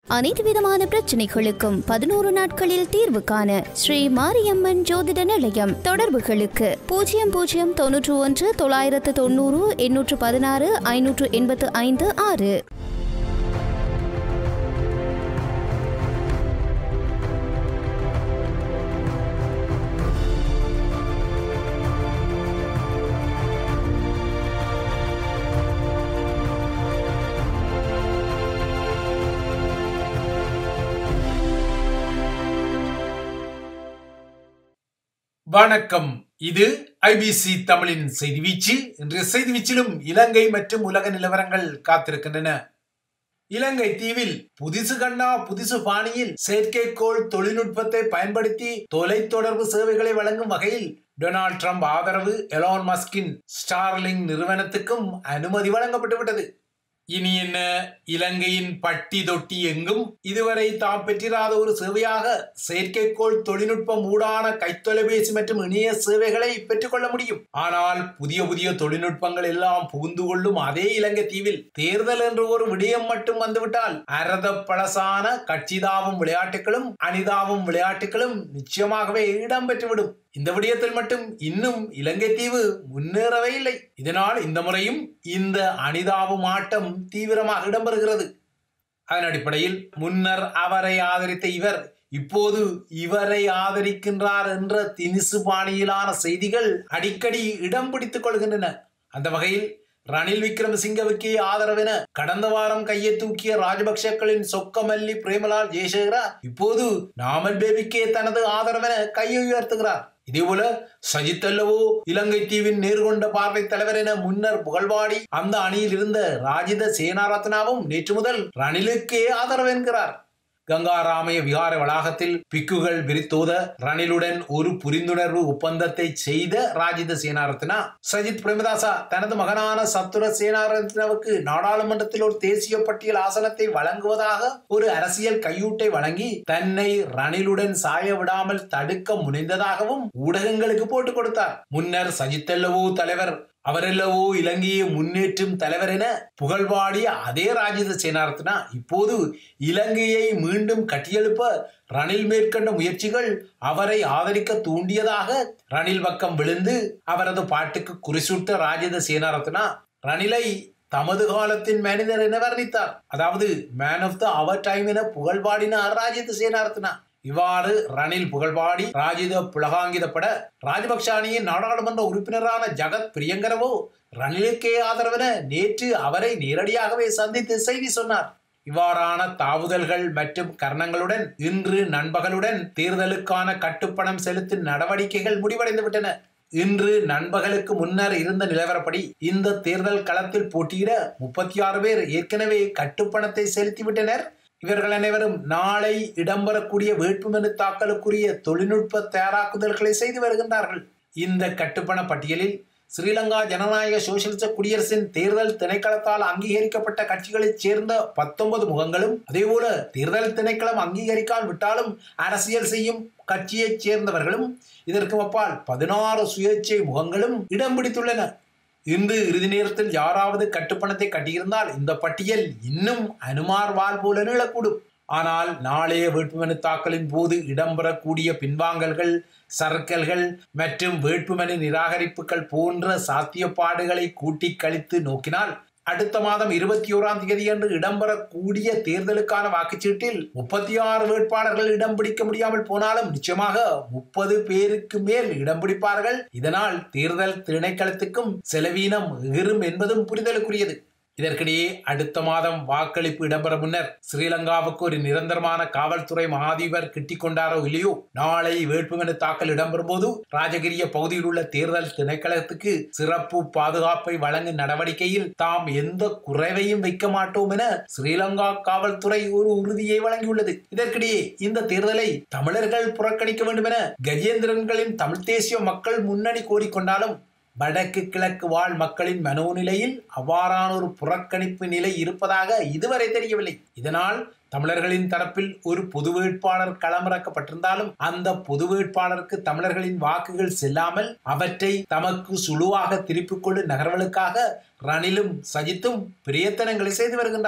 அனைத்து விதமான பிரச்சனைகளுக்கும் பதினோரு நாட்களில் தீர்வு காண ஸ்ரீ மாரியம்மன் ஜோதிட நிலையம் தொடர்புகளுக்கு பூஜ்ஜியம் பூஜ்ஜியம் தொன்னூற்று ஒன்று தொள்ளாயிரத்து தொண்ணூறு எண்ணூற்று பதினாறு ஐநூற்று எண்பத்து ஐந்து ஆறு வணக்கம் இது ஐபிசி தமிழின் செய்தி வீச்சு இன்றைய செய்தி வீச்சிலும் இலங்கை மற்றும் உலக நிலவரங்கள் காத்திருக்கின்றன இலங்கை தீவில் புதிசு கண்ணா புதிசு பாணியில் செயற்கைக்கோள் தொழில்நுட்பத்தை பயன்படுத்தி தொலைத்தொடர்பு சேவைகளை வழங்கும் வகையில் டொனால்ட் ட்ரம்ப் ஆதரவு எலான் மஸ்கின் ஸ்டார்லிங் நிறுவனத்துக்கும் அனுமதி வழங்கப்பட்டு விட்டது இனி என்ன இலங்கையின் பட்டி தொட்டி எங்கும் இதுவரை தாம் பெற்றிராத ஒரு சேவையாக செயற்கைக்கோள் தொழில்நுட்பம் ஊடான கைத்தொலைபேசி மற்றும் இணைய சேவைகளை பெற்றுக்கொள்ள முடியும் ஆனால் புதிய புதிய தொழில்நுட்பங்கள் எல்லாம் புகுந்து கொள்ளும் அதே இலங்கை தீவில் தேர்தல் என்ற ஒரு விடயம் மட்டும் வந்துவிட்டால் அரத பழசான கட்சிதாவும் விளையாட்டுகளும் அனிதாவும் விளையாட்டுகளும் நிச்சயமாகவே இடம்பெற்றுவிடும் இந்த விடயத்தில் மட்டும் இன்னும் இலங்கை தீவு முன்னேறவே இல்லை இதனால் இந்த முறையும் இந்த அனிதாவும் ஆட்டம் தீவிரமாக இடம்பெறுகிறது அதன் அடிப்படையில் முன்னர் அவரை ஆதரித்த இவர் இப்போது இவரை ஆதரிக்கின்றார் என்ற தினிசு பாணியிலான செய்திகள் அடிக்கடி இடம் பிடித்துக் கொள்கின்றன அந்த வகையில் ரணில் விக்ரமசிங்கவுக்கு ஆதரவென கடந்த வாரம் கையை தூக்கிய ராஜபக்சக்களின் சொக்கமல்லி பிரேமலால் ஜெயசேகரா இப்போது நாமல் பேபிக்கே தனது ஆதரவென கையை உயர்த்துகிறார் இதேபோல சஜித் அல்லவோ இலங்கை தீவின் நேர்கொண்ட பார்வை தலைவர் என முன்னர் புகழ்வாடி அந்த அணியில் இருந்த ராஜித சேனாரத்னாவும் நேற்று முதல் ரணிலுக்கே ஆதரவு என்கிறார் கங்காராமய விகார வளாகத்தில் பிக்குகள் விரித்தோத ரணிலுடன் ஒரு புரிந்துணர்வு ஒப்பந்தத்தை செய்த ராஜித சேனாரத்னா சஜித் பிரேமதாசா தனது மகனான சத்துர சேனாரத்னாவுக்கு நாடாளுமன்றத்தில் ஒரு தேசிய பட்டியல் ஆசனத்தை வழங்குவதாக ஒரு அரசியல் கையூட்டை வழங்கி தன்னை ரணிலுடன் சாய விடாமல் தடுக்க முனைந்ததாகவும் ஊடகங்களுக்கு போட்டுக் கொடுத்தார் முன்னர் சஜித் அல்லவோ தலைவர் அவரெல்லவோ இலங்கையை முன்னேற்றும் தலைவர் என புகழ்வாடிய அதே ராஜித சேனாரத்னா இப்போது இலங்கையை மீண்டும் கட்டியெழுப்ப ரணில் மேற்கொண்ட முயற்சிகள் அவரை ஆதரிக்க தூண்டியதாக ரணில் பக்கம் விழுந்து அவரது பாட்டுக்கு குறிசூட்ட ராஜித சேனாரத்னா ரணிலை தமது காலத்தின் மனிதர் என வர்ணித்தார் அதாவது மேன் ஆஃப் த அவர் டைம் என புகழ்பாடினார் ராஜித சேனாரத்னா இவ்வாறு ரணில் புகழ்பாடி ராஜித புலகாங்கிதப்பட ராஜபக்ஷ அணியின் நாடாளுமன்ற உறுப்பினரான ஜகத் பிரியங்கரவோ ரணிலுக்கே ஆதரவென நேற்று அவரை நேரடியாகவே சந்தித்து செய்தி சொன்னார் இவ்வாறான தாவுதல்கள் மற்றும் கர்ணங்களுடன் இன்று நண்பகலுடன் தேர்தலுக்கான கட்டுப்பணம் செலுத்தும் நடவடிக்கைகள் முடிவடைந்து விட்டன இன்று நண்பகலுக்கு முன்னர் இருந்த நிலவரப்படி இந்த தேர்தல் களத்தில் போட்டியிட முப்பத்தி ஆறு பேர் ஏற்கனவே கட்டுப்பணத்தை செலுத்திவிட்டனர் இவர்கள் அனைவரும் நாளை இடம்பெறக்கூடிய வேட்புமனு தாக்கலுக்குரிய தொழில்நுட்ப தயாராக்குதல்களை செய்து வருகின்றார்கள் இந்த கட்டுப்பண பட்டியலில் ஸ்ரீலங்கா ஜனநாயக சோசியலிச குடியரசின் தேர்தல் திணைக்களத்தால் அங்கீகரிக்கப்பட்ட கட்சிகளைச் சேர்ந்த பத்தொன்பது முகங்களும் அதேபோல தேர்தல் திணைக்களம் அங்கீகரிக்கால் விட்டாலும் அரசியல் செய்யும் கட்சியைச் சேர்ந்தவர்களும் இதற்கு அப்பால் பதினாறு சுயேட்சை முகங்களும் இடம் பிடித்துள்ளன இன்று இறுதி நேரத்தில் யாராவது கட்டுப்பணத்தை கட்டியிருந்தால் இந்த பட்டியல் இன்னும் அனுமார் வால் போல நீளக்கூடும் ஆனால் நாளைய வேட்புமனு தாக்கலின் போது இடம்பெறக்கூடிய பின்வாங்கல்கள் சறுக்கல்கள் மற்றும் வேட்புமனு நிராகரிப்புகள் போன்ற சாத்தியப்பாடுகளை கூட்டி கழித்து நோக்கினால் அடுத்த மாதம் இருபத்தி ஓராம் தேதி அன்று இடம்பெறக்கூடிய தேர்தலுக்கான வாக்குச்சீட்டில் முப்பத்தி ஆறு வேட்பாளர்கள் இடம் பிடிக்க முடியாமல் போனாலும் நிச்சயமாக முப்பது பேருக்கு மேல் இடம் பிடிப்பார்கள் இதனால் தேர்தல் திணைக்களத்துக்கும் செலவீனம் எகிரும் என்பதும் புரிதலுக்குரியது இதற்கிடையே அடுத்த மாதம் வாக்களிப்பு இடம்பெற முன்னர் ஸ்ரீலங்காவுக்கு ஒரு நிரந்தரமான காவல்துறை மகாதீபர் கிட்டிக் கொண்டாரோ இல்லையோ நாளை வேட்புமனு தாக்கல் இடம்பெறும் போது ராஜகிரிய பகுதியில் உள்ள தேர்தல் திணைக்களத்துக்கு சிறப்பு பாதுகாப்பை வழங்கும் நடவடிக்கையில் தாம் எந்த குறைவையும் வைக்க மாட்டோம் என ஸ்ரீலங்கா காவல்துறை ஒரு உறுதியை வழங்கியுள்ளது இதற்கிடையே இந்த தேர்தலை தமிழர்கள் புறக்கணிக்க வேண்டும் என கஜேந்திரன்களின் தமிழ் தேசிய மக்கள் முன்னணி கோரிக்கொண்டாலும் வடக்கு கிழக்கு வாழ் மக்களின் மனோநிலையில் அவ்வாறான ஒரு புறக்கணிப்பு நிலை இருப்பதாக இதுவரை தெரியவில்லை இதனால் தமிழர்களின் தரப்பில் ஒரு பொது வேட்பாளர் களமிறக்கப்பட்டிருந்தாலும் அந்த பொது வேட்பாளருக்கு தமிழர்களின் வாக்குகள் செல்லாமல் அவற்றை தமக்கு சுழுவாக திருப்பிக் கொள்ளும் நகர்வுகளுக்காக ரணிலும் சஜித்தும் பிரயத்தனங்களை செய்து வருகின்றார்கள்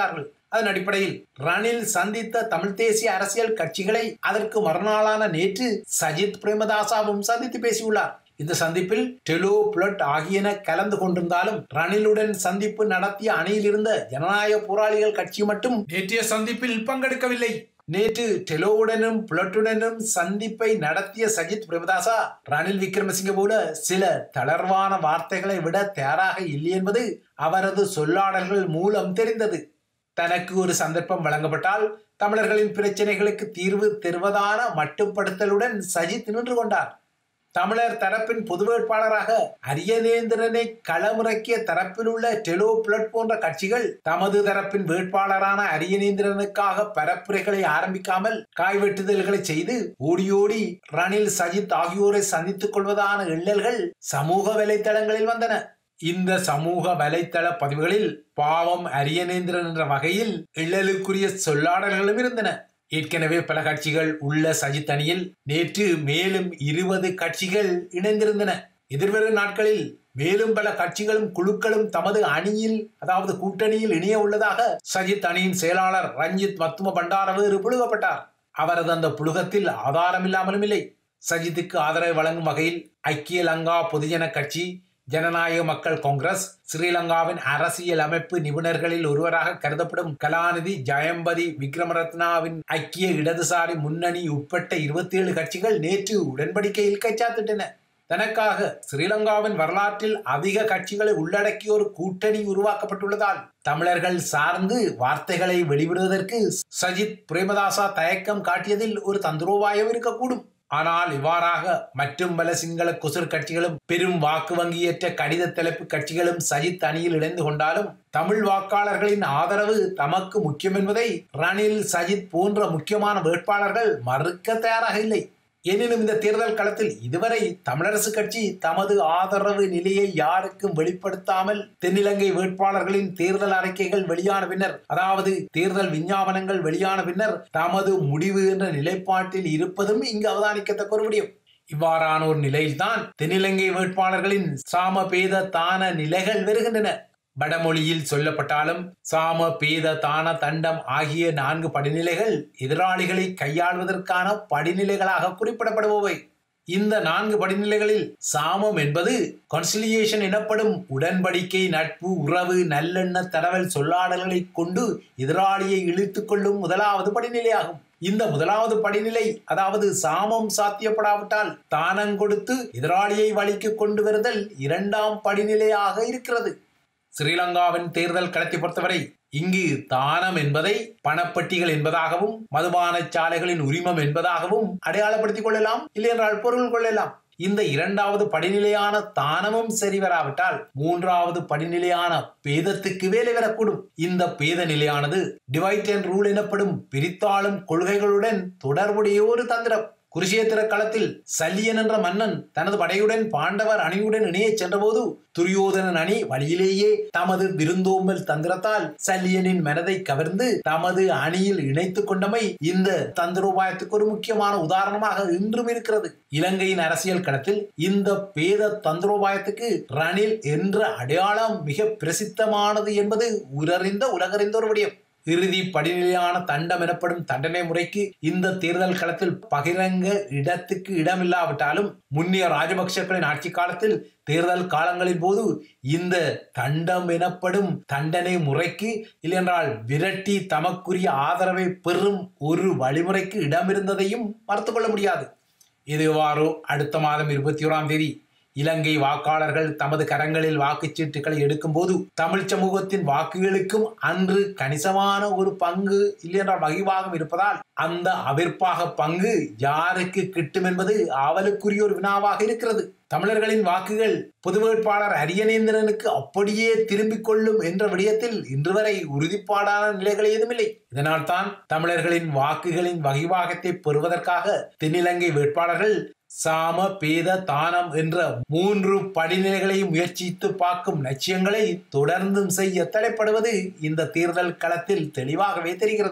அதன் அடிப்படையில் ரணில் சந்தித்த தமிழ் தேசிய அரசியல் கட்சிகளை அதற்கு மறுநாளான நேற்று சஜித் பிரேமதாசாவும் சந்தித்து பேசியுள்ளார் இந்த சந்திப்பில் டெலோ புலட் ஆகியன கலந்து கொண்டிருந்தாலும் ரணிலுடன் சந்திப்பு நடத்திய அணியில் இருந்த ஜனநாயக போராளிகள் கட்சி மட்டும் நேற்றைய சந்திப்பில் பங்கெடுக்கவில்லை நேற்று டெலோவுடனும் புலட்டுடனும் சந்திப்பை நடத்திய சஜித் பிரேமதாசா ரணில் விக்ரமசிங்க போல சில தளர்வான வார்த்தைகளை விட தயாராக இல்லை என்பது அவரது சொல்லாடல்கள் மூலம் தெரிந்தது தனக்கு ஒரு சந்தர்ப்பம் வழங்கப்பட்டால் தமிழர்களின் பிரச்சனைகளுக்கு தீர்வு தருவதான மட்டுப்படுத்தலுடன் சஜித் நின்று கொண்டார் தமிழர் தரப்பின் பொது வேட்பாளராக அரியநேந்திரனை களமிறக்கிய தரப்பில் உள்ள டெலோ பிளட் போன்ற கட்சிகள் தமது தரப்பின் வேட்பாளரான அரியநேந்திரனுக்காக பரப்புரைகளை ஆரம்பிக்காமல் காய்வெட்டுதல்களை செய்து ஓடி ஓடி ரணில் சஜித் ஆகியோரை சந்தித்துக் கொள்வதான எண்ணல்கள் சமூக வலைத்தளங்களில் வந்தன இந்த சமூக வலைத்தள பதிவுகளில் பாவம் அரியநேந்திரன் என்ற வகையில் எள்ளலுக்குரிய சொல்லாடல்களும் இருந்தன ஏற்கனவே பல கட்சிகள் உள்ள சஜித் அணியில் நேற்று மேலும் இருபது கட்சிகள் இணைந்திருந்தன எதிர்வரும் நாட்களில் மேலும் பல கட்சிகளும் குழுக்களும் தமது அணியில் அதாவது கூட்டணியில் இணைய உள்ளதாக சஜித் அணியின் செயலாளர் ரஞ்சித் மத்தும பண்டாரவேறு புழுகப்பட்டார் அவரது அந்த புழுகத்தில் ஆதாரம் இல்லாமலும் இல்லை சஜித்துக்கு ஆதரவு வழங்கும் வகையில் ஐக்கிய லங்கா பொதுஜன கட்சி ஜனநாயக மக்கள் காங்கிரஸ் ஸ்ரீலங்காவின் அரசியல் அமைப்பு நிபுணர்களில் ஒருவராக கருதப்படும் கலாநிதி ஜெயம்பதி விக்ரமரத்னாவின் ஐக்கிய இடதுசாரி முன்னணி உட்பட்ட இருபத்தி ஏழு கட்சிகள் நேற்று உடன்படிக்கையில் கைச்சாத்திட்டன தனக்காக ஸ்ரீலங்காவின் வரலாற்றில் அதிக கட்சிகளை உள்ளடக்கிய ஒரு கூட்டணி உருவாக்கப்பட்டுள்ளதால் தமிழர்கள் சார்ந்து வார்த்தைகளை வெளிவிடுவதற்கு சஜித் பிரேமதாசா தயக்கம் காட்டியதில் ஒரு தந்திரோபாயம் இருக்கக்கூடும் ஆனால் இவ்வாறாக மற்றும் பல சிங்கள குசர் கட்சிகளும் பெரும் வாக்கு வங்கியற்ற கடித தலைப்பு கட்சிகளும் சஜித் அணியில் இணைந்து கொண்டாலும் தமிழ் வாக்காளர்களின் ஆதரவு தமக்கு முக்கியம் என்பதை ரணில் சஜித் போன்ற முக்கியமான வேட்பாளர்கள் மறுக்க தயாராக இல்லை எனினும் இந்த தேர்தல் களத்தில் இதுவரை தமிழரசு கட்சி தமது ஆதரவு நிலையை யாருக்கும் வெளிப்படுத்தாமல் தென்னிலங்கை வேட்பாளர்களின் தேர்தல் அறிக்கைகள் வெளியான பின்னர் அதாவது தேர்தல் விஞ்ஞாபனங்கள் வெளியான பின்னர் தமது முடிவு என்ற நிலைப்பாட்டில் இருப்பதும் இங்கு அவதானிக்கத்தக்க ஒரு விடயம் இவ்வாறான ஒரு நிலையில்தான் தென்னிலங்கை வேட்பாளர்களின் சாம பேத தான நிலைகள் வருகின்றன வடமொழியில் சொல்லப்பட்டாலும் சாம பேத தான தண்டம் ஆகிய நான்கு படிநிலைகள் எதிராளிகளை கையாள்வதற்கான படிநிலைகளாக குறிப்பிடப்படுபவை இந்த நான்கு படிநிலைகளில் சாமம் என்பது கன்சிலியேஷன் எனப்படும் உடன்படிக்கை நட்பு உறவு நல்லெண்ண தடவல் சொல்லாடல்களை கொண்டு எதிராளியை இழுத்துக் கொள்ளும் முதலாவது படிநிலையாகும் இந்த முதலாவது படிநிலை அதாவது சாமம் சாத்தியப்படாவிட்டால் தானம் கொடுத்து எதிராளியை வழிக்கு கொண்டு வருதல் இரண்டாம் படிநிலையாக இருக்கிறது ஸ்ரீலங்காவின் தேர்தல் களத்தை பொறுத்தவரை இங்கு தானம் என்பதை பணப்பட்டிகள் என்பதாகவும் மதுபான சாலைகளின் உரிமம் என்பதாகவும் அடையாளப்படுத்திக் கொள்ளலாம் இல்லை என்றால் பொருள் கொள்ளலாம் இந்த இரண்டாவது படிநிலையான தானமும் சரி வராவிட்டால் மூன்றாவது படிநிலையான பேதத்துக்கு வேலை வரக்கூடும் இந்த பேத நிலையானது டிவைட் அண்ட் ரூல் எனப்படும் பிரித்தாளும் கொள்கைகளுடன் தொடர்புடைய ஒரு தந்திரம் குருஷேத்திர களத்தில் சல்லியன் என்ற மன்னன் தனது படையுடன் பாண்டவர் அணியுடன் இணையச் சென்றபோது துரியோதனன் அணி வழியிலேயே தமது விருந்தோம்பல் தந்திரத்தால் சல்லியனின் மனதை கவர்ந்து தமது அணியில் இணைத்துக் கொண்டமை இந்த தந்திரோபாயத்துக்கு ஒரு முக்கியமான உதாரணமாக இன்றும் இருக்கிறது இலங்கையின் அரசியல் களத்தில் இந்த பேத தந்திரோபாயத்துக்கு ரணில் என்ற அடையாளம் மிக பிரசித்தமானது என்பது உரறிந்த உலகறிந்த ஒரு விடயம் இறுதி படிநிலையான தண்டம் எனப்படும் தண்டனை முறைக்கு இந்த தேர்தல் களத்தில் பகிரங்க இடத்துக்கு இடமில்லாவிட்டாலும் முன்னிய ராஜபக்சக்களின் ஆட்சி காலத்தில் தேர்தல் காலங்களின் போது இந்த தண்டம் எனப்படும் தண்டனை முறைக்கு இல்லையென்றால் விரட்டி தமக்குரிய ஆதரவை பெறும் ஒரு வழிமுறைக்கு இடமிருந்ததையும் மறுத்து கொள்ள முடியாது இதுவாறு அடுத்த மாதம் இருபத்தி ஓராம் தேதி இலங்கை வாக்காளர்கள் தமது கரங்களில் வாக்குச்சீட்டுகளை எடுக்கும்போது தமிழ் சமூகத்தின் வாக்குகளுக்கும் அன்று கணிசமான ஒரு பங்கு இல்லையென்றால் வகிவாகம் இருப்பதால் அந்த அவிர்ப்பாக பங்கு யாருக்கு கிட்டும் என்பது ஆவலுக்குரிய ஒரு வினாவாக இருக்கிறது தமிழர்களின் வாக்குகள் பொது வேட்பாளர் அரியநேந்திரனுக்கு அப்படியே திரும்பிக் கொள்ளும் என்ற விடயத்தில் இன்று வரை உறுதிப்பாடான நிலைகள் ஏதுமில்லை இதனால் தான் தமிழர்களின் வாக்குகளின் வகிவாகத்தை பெறுவதற்காக தென்னிலங்கை வேட்பாளர்கள் சாம பேத தானம் என்ற மூன்று படிநிலைகளை முயற்சித்து பார்க்கும் லட்சியங்களை தொடர்ந்தும் செய்ய தலைப்படுவது இந்த தேர்தல் களத்தில் தெளிவாகவே தெரிகிறது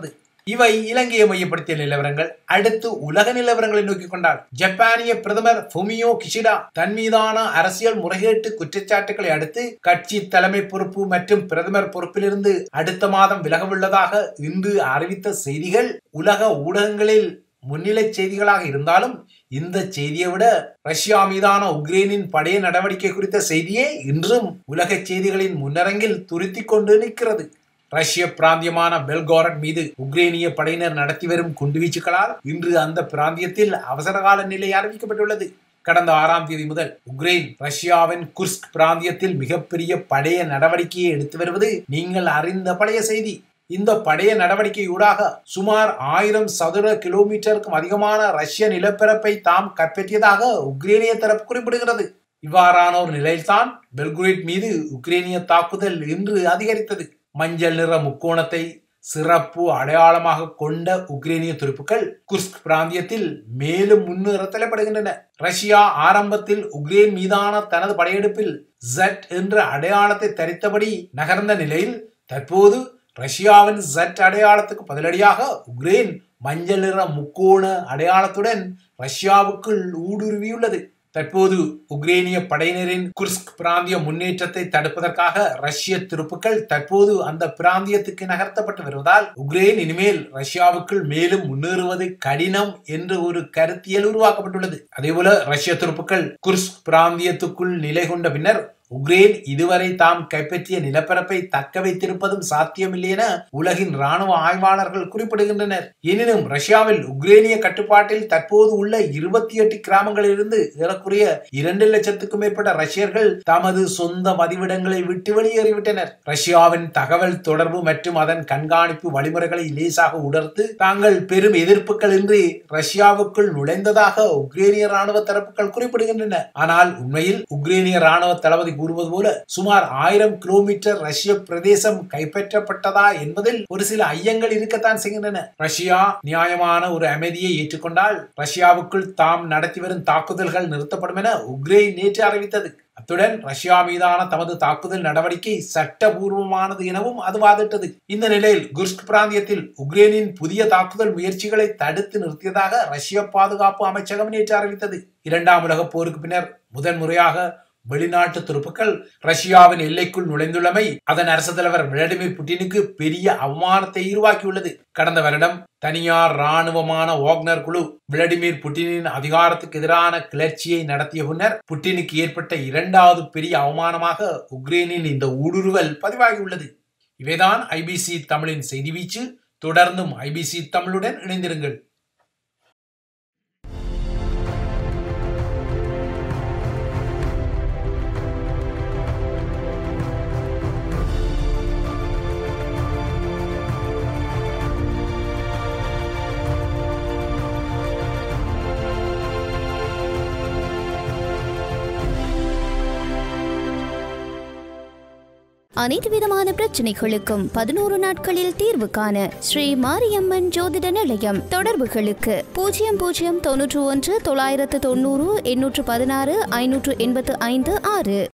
இவை இலங்கையை மையப்படுத்திய நிலவரங்கள் அடுத்து உலக நிலவரங்களை நோக்கி கொண்டால் ஜப்பானிய பிரதமர் ஃபுமியோ கிஷிடா தன் மீதான அரசியல் முறைகேட்டு குற்றச்சாட்டுகளை அடுத்து கட்சி தலைமை பொறுப்பு மற்றும் பிரதமர் பொறுப்பிலிருந்து அடுத்த மாதம் விலகவுள்ளதாக இன்று அறிவித்த செய்திகள் உலக ஊடகங்களில் முன்னிலை செய்திகளாக இருந்தாலும் இந்த செய்தியை விட ரஷ்யா மீதான உக்ரைனின் படைய நடவடிக்கை குறித்த செய்தியே இன்றும் உலக செய்திகளின் முன்னரங்கில் துருத்தி கொண்டு நிற்கிறது ரஷ்ய பிராந்தியமான பெல்கோரட் மீது உக்ரைனிய படையினர் நடத்தி வரும் குண்டுவீச்சுகளால் இன்று அந்த பிராந்தியத்தில் அவசரகால நிலை அறிவிக்கப்பட்டுள்ளது கடந்த ஆறாம் தேதி முதல் உக்ரைன் ரஷ்யாவின் குர்ஸ்க் பிராந்தியத்தில் மிகப்பெரிய படைய நடவடிக்கையை எடுத்து வருவது நீங்கள் அறிந்த பழைய செய்தி இந்த படைய நடவடிக்கையூடாக சுமார் ஆயிரம் சதுர கிலோமீட்டருக்கும் அதிகமான ரஷ்ய நிலப்பரப்பை தாம் கைப்பற்றியதாக உக்ரைனிய தரப்பு குறிப்பிடுகிறது இவ்வாறான ஒரு நிலையில்தான் பெல்குரேட் மீது உக்ரைனிய தாக்குதல் இன்று அதிகரித்தது மஞ்சள் நிற முக்கோணத்தை சிறப்பு அடையாளமாக கொண்ட உக்ரைனிய துருப்புக்கள் குர்ஸ்க் பிராந்தியத்தில் மேலும் முன்னிறுத்தப்படுகின்றன ரஷ்யா ஆரம்பத்தில் உக்ரைன் மீதான தனது படையெடுப்பில் ஜட் என்ற அடையாளத்தை தரித்தபடி நகர்ந்த நிலையில் தற்போது ரஷ்யாவின் ஜட் அடையாளத்துக்கு பதிலடியாக உக்ரைன் மஞ்சள் நிற முக்கோண அடையாளத்துடன் ரஷ்யாவுக்குள் ஊடுருவியுள்ளது தற்போது உக்ரேனிய படையினரின் குர்ஸ்க் பிராந்திய முன்னேற்றத்தை தடுப்பதற்காக ரஷ்ய துருப்புக்கள் தற்போது அந்த பிராந்தியத்துக்கு நகர்த்தப்பட்டு வருவதால் உக்ரைன் இனிமேல் ரஷ்யாவுக்குள் மேலும் முன்னேறுவது கடினம் என்று ஒரு கருத்தியல் உருவாக்கப்பட்டுள்ளது அதேபோல ரஷ்ய துருப்புக்கள் குர்ஸ்க் பிராந்தியத்துக்குள் நிலை கொண்ட பின்னர் உக்ரைன் இதுவரை தாம் கைப்பற்றிய நிலப்பரப்பை தக்க வைத்திருப்பதும் சாத்தியமில்லை என உலகின் ராணுவ ஆய்வாளர்கள் குறிப்பிடுகின்றனர் எனினும் ரஷ்யாவில் உக்ரைனிய கட்டுப்பாட்டில் தற்போது உள்ள இருபத்தி எட்டு கிராமங்களிலிருந்து ஏறக்குறைய இரண்டு லட்சத்துக்கும் மேற்பட்ட ரஷ்யர்கள் தமது சொந்த மதிவிடங்களை விட்டு வெளியேறிவிட்டனர் ரஷ்யாவின் தகவல் தொடர்பு மற்றும் அதன் கண்காணிப்பு வழிமுறைகளை லேசாக உணர்த்து தாங்கள் பெரும் எதிர்ப்புகள் இன்றி ரஷ்யாவுக்குள் நுழைந்ததாக உக்ரைனிய ராணுவ தரப்புகள் குறிப்பிடுகின்றன ஆனால் உண்மையில் உக்ரைனிய ராணுவ தளபதி கூறுவது போல சுமார் ஆயிரம் கிலோமீட்டர் ரஷ்ய பிரதேசம் கைப்பற்றப்பட்டதா என்பதில் ஒரு சில ஐயங்கள் இருக்கத்தான் செய்கின்றன ரஷ்யா நியாயமான ஒரு அமைதியை ஏற்றுக்கொண்டால் ரஷ்யாவுக்குள் தாம் நடத்தி வரும் தாக்குதல்கள் நிறுத்தப்படும் என உக்ரைன் நேற்று அறிவித்தது அத்துடன் ரஷ்யா மீதான தமது தாக்குதல் நடவடிக்கை சட்டபூர்வமானது எனவும் அது வாதிட்டது இந்த நிலையில் குர்ஸ்க் பிராந்தியத்தில் உக்ரைனின் புதிய தாக்குதல் முயற்சிகளை தடுத்து நிறுத்தியதாக ரஷ்ய பாதுகாப்பு அமைச்சகம் நேற்று அறிவித்தது இரண்டாம் உலக போருக்கு பின்னர் முதன்முறையாக வெளிநாட்டு துருப்புக்கள் ரஷ்யாவின் எல்லைக்குள் நுழைந்துள்ளமை அதன் அரசு தலைவர் விளாடிமிர் புட்டினுக்கு பெரிய அவமானத்தை உருவாக்கியுள்ளது கடந்த வருடம் தனியார் ராணுவமான வாக்னர் குழு விளாடிமிர் புட்டினின் அதிகாரத்துக்கு எதிரான கிளர்ச்சியை நடத்திய பின்னர் புட்டினுக்கு ஏற்பட்ட இரண்டாவது பெரிய அவமானமாக உக்ரைனின் இந்த ஊடுருவல் பதிவாகியுள்ளது இவைதான் ஐபிசி தமிழின் செய்தி வீச்சு தொடர்ந்தும் ஐபிசி தமிழுடன் இணைந்திருங்கள் அனைத்து விதமான பிரச்சனைகளுக்கும் பதினோரு நாட்களில் தீர்வு காண ஸ்ரீ மாரியம்மன் ஜோதிட நிலையம் தொடர்புகளுக்கு பூஜ்ஜியம் பூஜ்ஜியம் தொன்னூற்று ஒன்று தொள்ளாயிரத்து தொண்ணூறு எண்ணூற்று பதினாறு ஐநூற்று எண்பத்து ஐந்து ஆறு